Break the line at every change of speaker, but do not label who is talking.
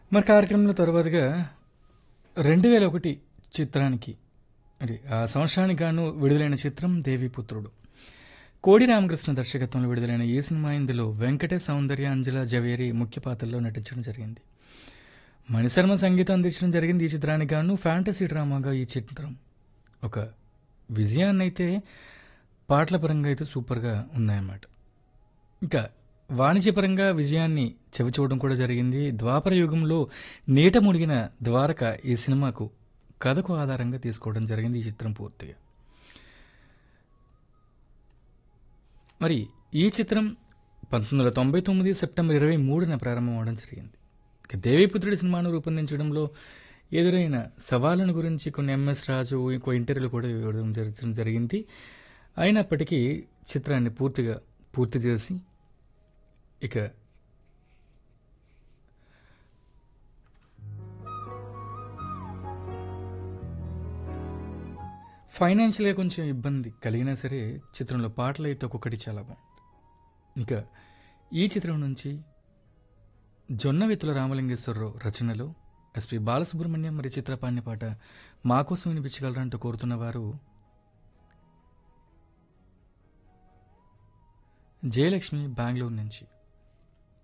మరి కార్యక్రమంలో తర్వాతగా రెండు వేల ఒకటి చిత్రానికి అది ఆ సంవత్సరానికి గాను విడుదలైన చిత్రం దేవిపుత్రుడు కోడి రామకృష్ణ దర్శకత్వంలో విడుదలైన ఈ సినిమా ఇందులో వెంకటే సౌందర్య అంజల జవేరి ముఖ్య పాత్రల్లో నటించడం జరిగింది మణిశర్మ సంగీతం అందించడం జరిగింది ఈ చిత్రానికి గాను ఫ్యాంటసీ డ్రామాగా ఈ చిత్రం ఒక విజయాన్ని అయితే పాటల పరంగా అయితే సూపర్గా ఉన్నాయన్నమాట ఇంకా వాణిజ్యపరంగా విజయాన్ని చెవిచూడడం కూడా జరిగింది ద్వాపర యుగంలో నీట మునిగిన ద్వారక ఈ సినిమాకు కథకు ఆధారంగా తీసుకోవడం జరిగింది ఈ చిత్రం పూర్తిగా మరి ఈ చిత్రం పంతొమ్మిది వందల తొంభై తొమ్మిది సెప్టెంబర్ ఇరవై మూడున ప్రారంభం అవడం జరిగింది ఇక దేవిపుత్రుడి సినిమాను రూపొందించడంలో ఎదురైన సవాళ్ళను గురించి కొన్ని ఎంఎస్ రాజు ఇంకో ఇంటర్వ్యూలు కూడా ఇవ్వడం జరగడం జరిగింది అయినప్పటికీ చిత్రాన్ని పూర్తిగా పూర్తి చేసి ఇక ఫైనాన్షియల్గా కొంచెం ఇబ్బంది కలిగినా సరే చిత్రంలో పాటలు అయితే ఒక్కొక్కటి చాలా బాగుంది ఇక ఈ చిత్రం నుంచి జొన్నవిత్తుల రామలింగేశ్వరరావు రచనలో ఎస్పి బాలసుబ్రహ్మణ్యం మరి చిత్రపాణ్య పాట మా కోసం వినిపించగలరంటూ కోరుతున్న వారు జయలక్ష్మి బెంగళూరు నుంచి